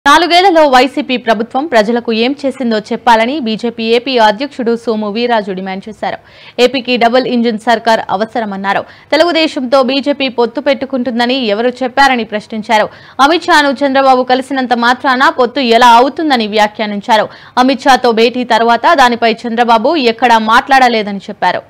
నాలుగేళ్లలో వైసీపీ ప్రభుత్వం ప్రజలకు ఏం చేసిందో చెప్పాలని బీజేపీ ఏపీ అధ్యక్షుడు సోము వీరాజు డిమాండ్ చేశారు ఏపీకి డబుల్ ఇంజిన్ సర్కార్ అవసరమన్నారు తెలుగుదేశంతో బీజేపీ పొత్తు పెట్టుకుంటుందని ఎవరు చెప్పారని ప్రశ్నించారు అమిత్ షాను చంద్రబాబు కలిసినంత మాత్రాన పొత్తు ఎలా అవుతుందని వ్యాఖ్యానించారు అమిత్ షాతో భేటీ తర్వాత దానిపై చంద్రబాబు ఎక్కడా మాట్లాడలేదని చెప్పారు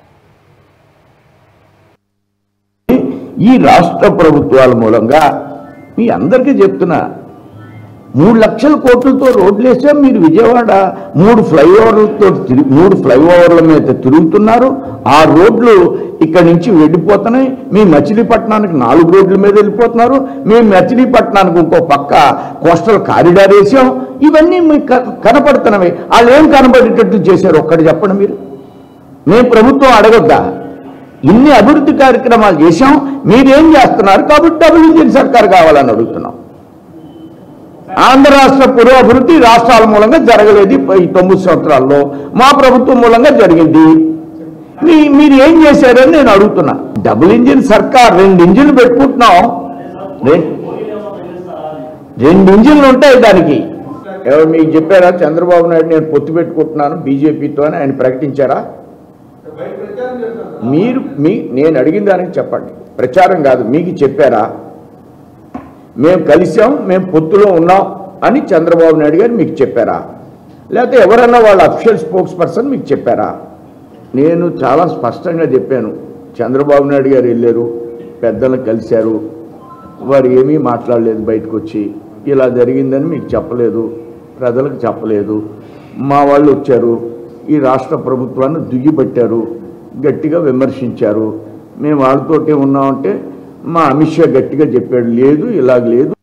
ఈ రాష్ట్ర ప్రభుత్వాల మూలంగా మీ అందరికీ చెప్తున్నా మూడు లక్షల కోట్లతో రోడ్లు వేసాం మీరు విజయవాడ మూడు ఫ్లైఓవర్లతో తిరిగి మూడు ఫ్లైఓవర్ల మీద తిరుగుతున్నారు ఆ రోడ్లు ఇక్కడి నుంచి వెళ్ళిపోతున్నాయి మీ మచిలీపట్నానికి నాలుగు రోడ్ల మీద వెళ్ళిపోతున్నారు మేము మచిలీపట్నానికి ఇంకో పక్క కోస్టల్ కారిడార్ వేసాం ఇవన్నీ మీకు క- కనపడుతున్నవి వాళ్ళు ఏం కనబడేటట్టు చేశారు ఒక్కటి చెప్పండి మీరు మేము ప్రభుత్వం అడగొద్దా ఇన్ని అభివృద్ధి కార్యక్రమాలు చేశాం మీరేం చేస్తున్నారు కాబట్టి డబుల్ ఇంజిన్ సర్కార్ కావాలని అడుగుతున్నాం ఆంధ్ర రాష్ట్ర పురోభివృద్ధి రాష్ట్రాల మూలంగా జరగలేదు ఈ తొమ్మిది సంవత్సరాల్లో మా ప్రభుత్వం మూలంగా జరిగింది మీ మీరు ఏం చేశారని నేను అడుగుతున్నా డబుల్ ఇంజిన్ సర్కార్ రెండు ఇంజిన్లు పెట్టుకుంటున్నాం రెం- రెండు ఇంజిన్లు ఉంటాయి దానికి ఎవరు మీకు చెప్పారా చంద్రబాబు నాయుడు నేను పొత్తు పెట్టుకుంటున్నాను బీజేపీతో అని ఆయన ప్రకటించారా మీరు మీ నేను అడిగిన దానికి చెప్పండి ప్రచారం కాదు మీకు చెప్పారా మేము కలిసాం మేము పొత్తులో ఉన్నాం అని చంద్రబాబు నాయుడు గారు మీకు చెప్పారా లేకపోతే ఎవరన్నా వాళ్ళ అఫిషియల్ స్పోక్స్ పర్సన్ మీకు చెప్పారా నేను చాలా స్పష్టంగా చెప్పాను చంద్రబాబు నాయుడు గారు వెళ్ళారు పెద్దలను కలిశారు వారు ఏమీ మాట్లాడలేదు బయటకు వచ్చి ఇలా జరిగిందని మీకు చెప్పలేదు ప్రజలకు చెప్పలేదు మా వాళ్ళు వచ్చారు ఈ రాష్ట్ర ప్రభుత్వాన్ని దుయ్యబట్టారు గట్టిగా విమర్శించారు మేము వాళ్ళతోటే ఉన్నామంటే మా అమిత్ షా గట్టిగా చెప్పాడు లేదు ఇలాగ లేదు